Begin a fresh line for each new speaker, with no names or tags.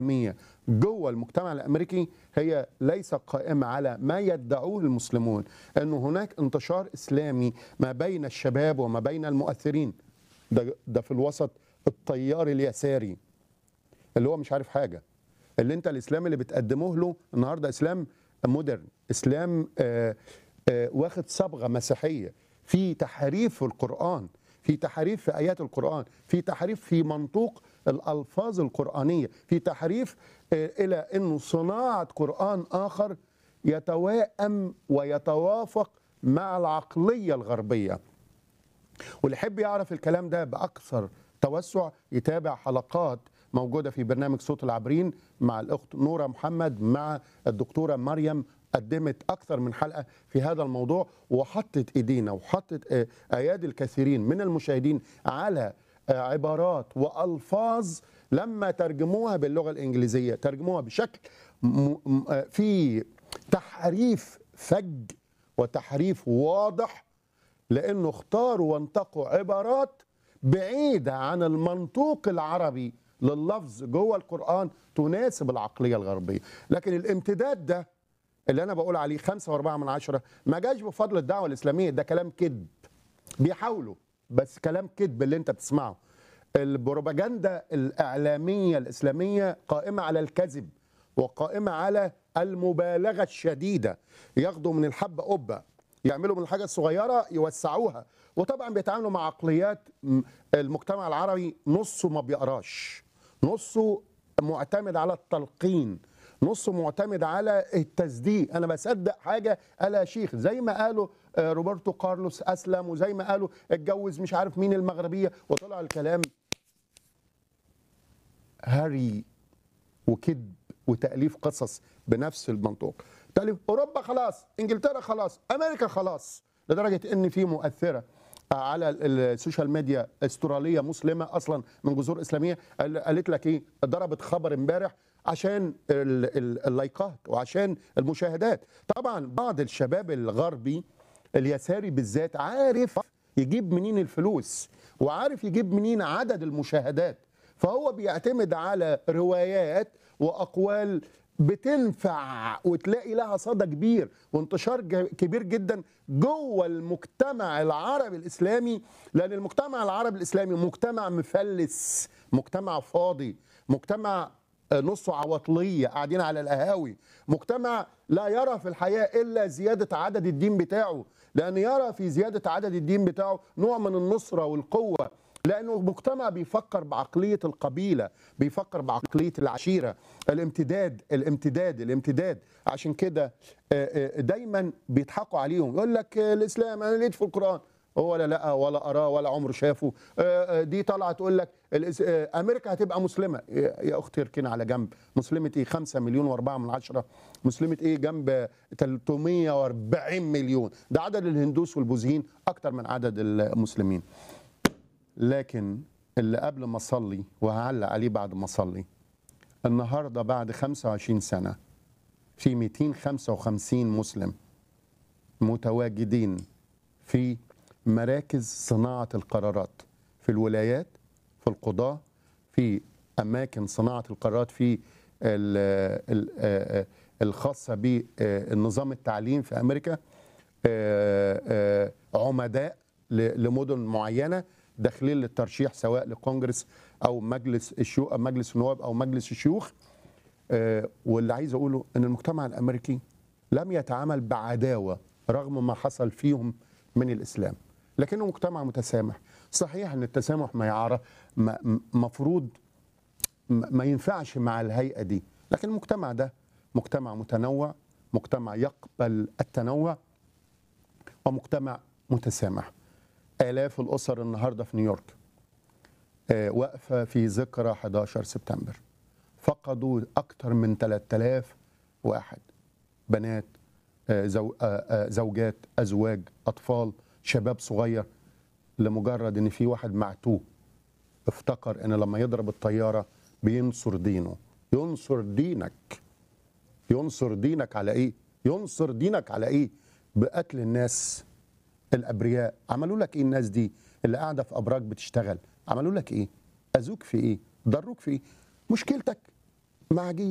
الإسلامية جوه المجتمع الأمريكي هي ليست قائمة على ما يدعوه المسلمون أنه هناك انتشار إسلامي ما بين الشباب وما بين المؤثرين ده, ده في الوسط التيار اليساري اللي هو مش عارف حاجة اللي انت الإسلام اللي بتقدمه له النهاردة إسلام مودرن إسلام آه آه واخد صبغة مسيحية في تحريف في القرآن في تحريف في آيات القرآن في تحريف في منطوق الألفاظ القرآنية في تحريف إلى أنه صناعة قرآن آخر يتوائم ويتوافق مع العقلية الغربية واللي يحب يعرف الكلام ده بأكثر توسع يتابع حلقات موجودة في برنامج صوت العبرين مع الأخت نورة محمد مع الدكتورة مريم قدمت أكثر من حلقة في هذا الموضوع وحطت إيدينا وحطت أيادي الكثيرين من المشاهدين على عبارات والفاظ لما ترجموها باللغه الانجليزيه ترجموها بشكل في تحريف فج وتحريف واضح لانه اختاروا وانتقوا عبارات بعيده عن المنطوق العربي لللفظ جوه القران تناسب العقليه الغربيه لكن الامتداد ده اللي انا بقول عليه خمسة واربعة من عشرة ما جاش بفضل الدعوه الاسلاميه ده كلام كذب بيحاولوا بس كلام كذب اللي انت بتسمعه البروباجندا الاعلاميه الاسلاميه قائمه على الكذب وقائمه على المبالغه الشديده ياخدوا من الحبه قبه يعملوا من الحاجه الصغيره يوسعوها وطبعا بيتعاملوا مع عقليات المجتمع العربي نصه ما بيقراش نصه معتمد على التلقين نصه معتمد على التصديق انا بصدق حاجه قالها شيخ زي ما قالوا روبرتو كارلوس اسلم وزي ما قالوا اتجوز مش عارف مين المغربيه وطلع الكلام هري وكذب وتاليف قصص بنفس المنطوق تاليف اوروبا خلاص انجلترا خلاص امريكا خلاص لدرجه ان في مؤثره على السوشيال ميديا استراليه مسلمه اصلا من جذور اسلاميه قالت لك ايه ضربت خبر امبارح عشان اللايكات وعشان المشاهدات طبعا بعض الشباب الغربي اليساري بالذات عارف يجيب منين الفلوس وعارف يجيب منين عدد المشاهدات فهو بيعتمد على روايات واقوال بتنفع وتلاقي لها صدى كبير وانتشار كبير جدا جوه المجتمع العربي الاسلامي لان المجتمع العربي الاسلامي مجتمع مفلس مجتمع فاضي مجتمع نصه عواطليه قاعدين على القهاوي مجتمع لا يرى في الحياه الا زياده عدد الدين بتاعه لان يرى في زياده عدد الدين بتاعه نوع من النصره والقوه لانه مجتمع بيفكر بعقليه القبيله بيفكر بعقليه العشيره الامتداد الامتداد الامتداد عشان كده دايما بيضحكوا عليهم يقول لك الاسلام انا لقيت في القران هو ولا لا ولا اراه ولا عمره شافه دي طالعه تقول لك امريكا هتبقى مسلمه يا اختي اركن على جنب مسلمه ايه 5 مليون و4 من عشرة مسلمه ايه جنب 340 مليون ده عدد الهندوس والبوذيين اكتر من عدد المسلمين لكن اللي قبل ما اصلي وهعلق عليه بعد ما اصلي النهارده بعد 25 سنه في 255 مسلم متواجدين في مراكز صناعه القرارات في الولايات في القضاه في اماكن صناعه القرارات في الخاصه بالنظام التعليم في امريكا عمداء لمدن معينه داخلين للترشيح سواء لكونجرس او مجلس الشيوخ مجلس النواب او مجلس الشيوخ واللي عايز اقوله ان المجتمع الامريكي لم يتعامل بعداوه رغم ما حصل فيهم من الاسلام لكنه مجتمع متسامح صحيح ان التسامح ما يعرف مفروض ما ينفعش مع الهيئه دي لكن المجتمع ده مجتمع متنوع مجتمع يقبل التنوع ومجتمع متسامح آلاف الأسر النهاردة في نيويورك واقفة في ذكرى 11 سبتمبر فقدوا أكثر من 3000 واحد بنات زوجات أزواج أطفال شباب صغير لمجرد إن في واحد معتوه افتكر إن لما يضرب الطيارة بينصر دينه ينصر دينك ينصر دينك على إيه؟ ينصر دينك على إيه؟ بقتل الناس الابرياء عملوا لك ايه الناس دي اللي قاعده في ابراج بتشتغل عملوا لك ايه اذوك في ايه ضروك في ايه مشكلتك مع جيش